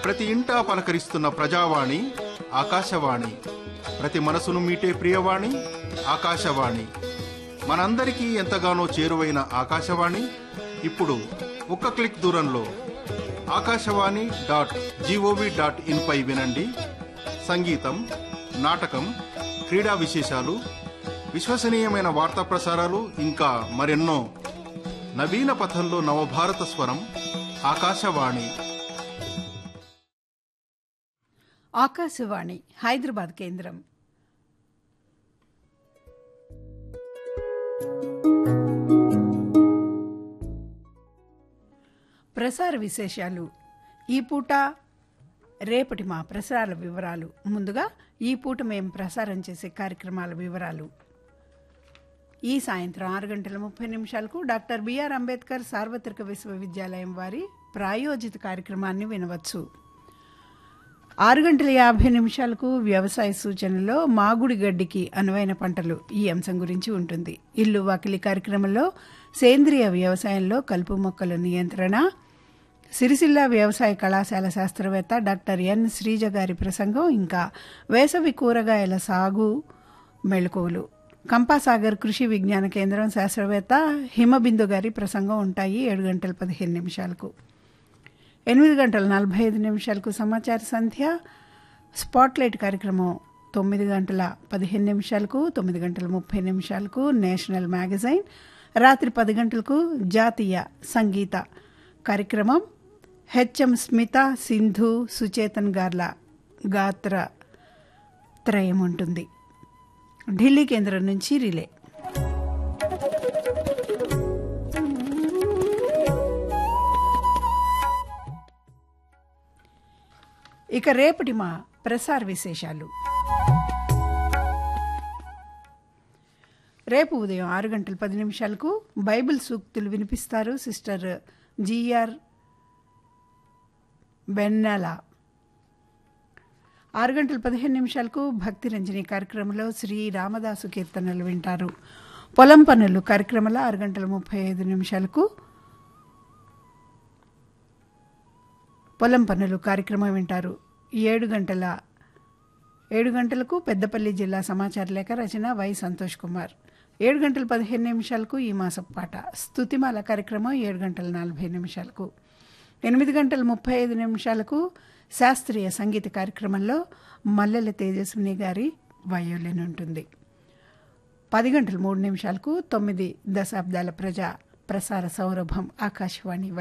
ప్రతి ఇంటా పలకరిస్తున్న ప్రజావాణి ఆకాశవాణి ప్రతి మనసును మీటే ప్రియవాణి ఆకాశవాణి మనందరికీ ఎంతగానో చేరువైన ఆకాశవాణి ఇప్పుడు ఒక్క క్లిక్ దూరంలో Akashvani dot GOV dot in పై వినండి సంగీతం నాటకం క్రీడా విశేషాలు విశ్వసనీయమైన వార్తా ప్రసారాలు ఇంకా మరెన్నో నవీన పథంలో నవభారత స్వరం ఆకాశవాణి ఆకాశవాణి హైదరాబాద్ కేంద్రం ప్రసార విశేషాలు ఈ పూట రేపటి మా ప్రసారాల వివరాలు ముందుగా ఈ పూట మేము ప్రసారం చేసే కార్యక్రమాల వివరాలు ఈ సాయంత్రం ఆరు గంటల ముప్పై నిమిషాలకు డాక్టర్ బిఆర్ అంబేద్కర్ సార్వత్రిక విశ్వవిద్యాలయం వారి ప్రాయోజిత కార్యక్రమాన్ని వినవచ్చు ఆరు గంటల యాభై నిమిషాలకు వ్యవసాయ సూచనలో మాగుడి గడ్డికి అనువైన పంటలు ఈ అంశం గురించి ఉంటుంది ఇల్లు వాకిలి కార్యక్రమంలో సేంద్రియ వ్యవసాయంలో కలుపు మొక్కల నియంత్రణ సిరిసిల్ల వ్యవసాయ కళాశాల శాస్త్రవేత్త డాక్టర్ ఎన్ శ్రీజ గారి ప్రసంగం ఇంకా వేసవి కూరగాయల సాగు మెళకువలు కంపాసాగర్ కృషి విజ్ఞాన కేంద్రం శాస్త్రవేత్త హిమబిందు గారి ప్రసంగం ఉంటాయి ఏడు గంటల పదిహేను నిమిషాలకు ఎనిమిది గంటల నలభై ఐదు నిమిషాలకు సమాచార సంధ్య స్పాట్లైట్ కార్యక్రమం తొమ్మిది గంటల పదిహేను నిమిషాలకు తొమ్మిది గంటల ముప్పై నిమిషాలకు నేషనల్ మ్యాగజైన్ రాత్రి పది గంటలకు జాతీయ సంగీత కార్యక్రమం హెచ్ఎం స్మిత సింధు సుచేతన్ గార్ల గాత్ర త్రయం ఉంటుంది ఢిల్లీ కేంద్రం నుంచి రిలే ఇక రేపటి మా ప్రసార విశేషాలు రేపు ఉదయం ఆరు గంటల పది నిమిషాలకు బైబిల్ సూక్తులు వినిపిస్తారు సిస్టర్ జిఆర్ బెన్నెల ఆరు గంటల పదిహేను నిమిషాలకు భక్తి రంజని కార్యక్రమంలో శ్రీ రామదాసు కీర్తనలు వింటారు పొలం పనులు కార్యక్రమంలో ఆరు గంటల ముప్పై ఐదు నిమిషాలకు పొలం పనులు కార్యక్రమం వింటారు ఏడు గంటల ఏడు గంటలకు పెద్దపల్లి జిల్లా సమాచార లేఖ రచన వై సంతోష్ కుమార్ ఏడు గంటల పదిహేను నిమిషాలకు ఈ మాసపు పాట స్తుతిమాల కార్యక్రమం ఏడు గంటల నలభై నిమిషాలకు ఎనిమిది గంటల ముప్పై ఐదు నిమిషాలకు శాస్త్రీయ సంగీత కార్యక్రమంలో మల్లెల తేజస్విని గారి వయోలిన్ ఉంటుంది పది గంటల మూడు నిమిషాలకు తొమ్మిది దశాబ్దాల ప్రజా ప్రసార సౌరభం ఆకాశవాణి